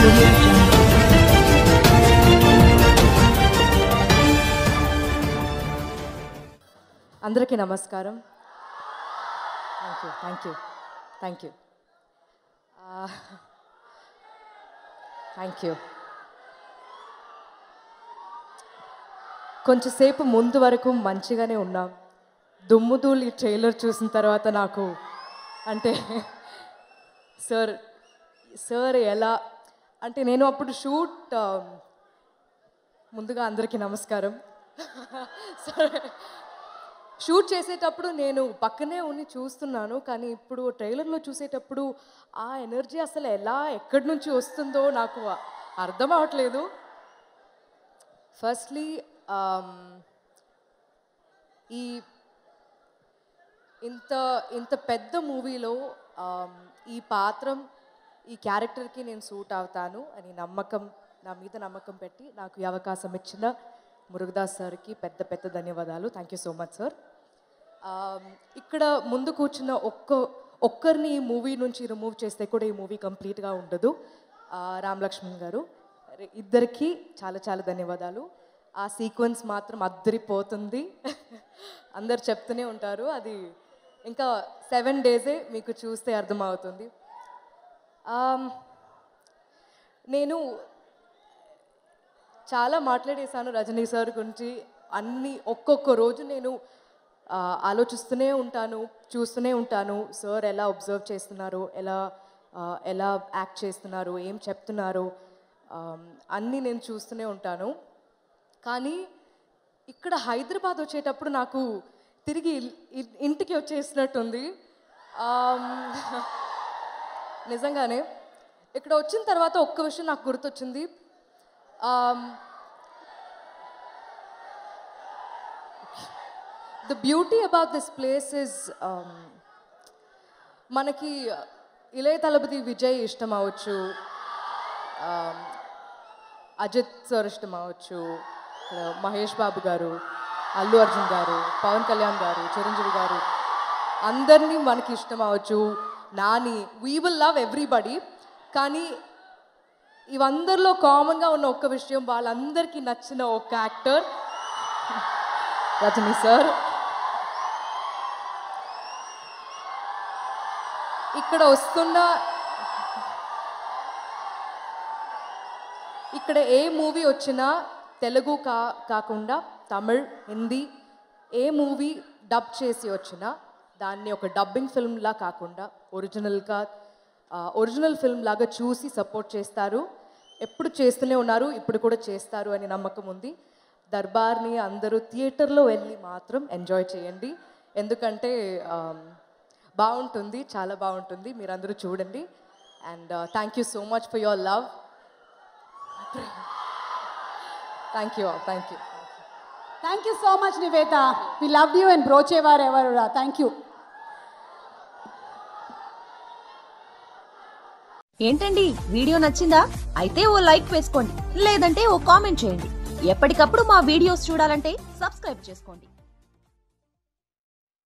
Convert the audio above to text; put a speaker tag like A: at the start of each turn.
A: audio jungle.
B: అందరికీ నమస్కారం thank you thank you thank you thank you కొంచెంసేపు ముందు వరకు మంచిగానే ఉన్నాం దుమ్ముదూలు ఈ ట్రైలర్ చూసిన తర్వాత నాకు అంటే సార్ సార్ ఎలా అంటే నేను అప్పుడు షూట్ ముందుగా అందరికీ నమస్కారం సార్ షూట్ చేసేటప్పుడు నేను పక్కనే ఉండి చూస్తున్నాను కానీ ఇప్పుడు ట్రైలర్లో చూసేటప్పుడు ఆ ఎనర్జీ అసలు ఎలా ఎక్కడి నుంచి వస్తుందో నాకు అర్థం అవట్లేదు ఫస్ట్లీ ఈ ఇంత ఇంత పెద్ద మూవీలో ఈ పాత్రం ఈ క్యారెక్టర్కి నేను సూట్ అవుతాను అని నమ్మకం నా మీద నమ్మకం పెట్టి నాకు ఈ అవకాశం ఇచ్చిన మురుగదాస్ సార్కి పెద్ద పెద్ద ధన్యవాదాలు thank you so much sir ఇక్కడ ముందు కూర్చున్న ఒక్క ఒక్కరిని ఈ మూవీ నుంచి రిమూవ్ చేస్తే కూడా ఈ మూవీ కంప్లీట్గా ఉండదు ఆ, రామ్ లక్ష్మణ్ గారు ఇద్దరికి చాలా చాలా ధన్యవాదాలు ఆ సీక్వెన్స్ మాత్రం అద్దరిపోతుంది అందరు చెప్తూనే ఉంటారు అది ఇంకా సెవెన్ డేసే మీకు చూస్తే అర్థమవుతుంది ఆమ్, నేను చాలా మాట్లాడేశాను రజనీ సార్ గురించి అన్ని ఒక్కొక్క రోజు నేను ఆ, ఆలోచిస్తూనే ఉంటాను చూస్తూనే ఉంటాను సార్ ఎలా అబ్జర్వ్ చేస్తున్నారు ఎలా ఆ, ఎలా యాక్ట్ చేస్తున్నారు ఏం చెప్తున్నారు ఆమ్, అన్నీ నేను చూస్తూనే ఉంటాను కానీ ఇక్కడ హైదరాబాద్ వచ్చేటప్పుడు నాకు తిరిగి ఇల్- ఇ- ఇంటికి వచ్చేసినట్టుంది ఆమ్, నిజంగానే ఇక్కడ వచ్చిన తర్వాత ఒక్క విషయం నాకు గుర్తొచ్చింది um, the beauty about this place is మనకి ఇళయ తలపతి విజయ్ ఇష్టం అవ్వచ్చు ఆమ్, అజిత్ సార్ ఇష్టం అవ్వచ్చు ఇక్కడ మహేష్ బాబు గారు అల్లు అర్జున్ గారు పవన్ కళ్యాణ్ గారు చిరంజీవి గారు అందరినీ మనకి ఇష్టం అవ్వచ్చు Nani we will love everybody కానీ ఇవందరిలో కామన్గా ఉన్న ఒక్క విషయం వాళ్ళందరికీ నచ్చిన ఒక యాక్టర్ రజనీ సార్ ఇక్కడ వస్తున్న ఇక్కడ ఏ మూవీ వచ్చినా తెలుగు కా కాకుండా తమిళ్ హిందీ ఏ మూవీ డబ్ చేసి వచ్చినా దాన్ని ఒక డబ్బింగ్ ఫిల్మ్లా కాకుండా ఒరిజినల్గా ఒరిజినల్ ఫిల్మ్ లాగా చూసి సపోర్ట్ చేస్తారు ఎప్పుడు చేస్తూనే ఉన్నారు ఇప్పుడు కూడా చేస్తారు అని నమ్మకం ఉంది దర్బార్ని అందరూ థియేటర్లో వెళ్ళి మాత్రం ఎంజాయ్ చేయండి ఎందుకంటే ఆమ్, బాగుంటుంది చాలా బాగుంటుంది మీరందరూ చూడండి and thank you so much for your love thank you thank you
C: thank you so much Nivetha we love you and Brochevaru Evaru thank you
D: ఏంటండి వీడియో నచ్చిందా అయితే ఓ లైక్ వేసుకోండి లేదంటే ఓ కామెంట్ చేయండి ఎప్పటికప్పుడు మా వీడియోస్ చూడాలంటే సబ్స్క్రైబ్ చేసుకోండి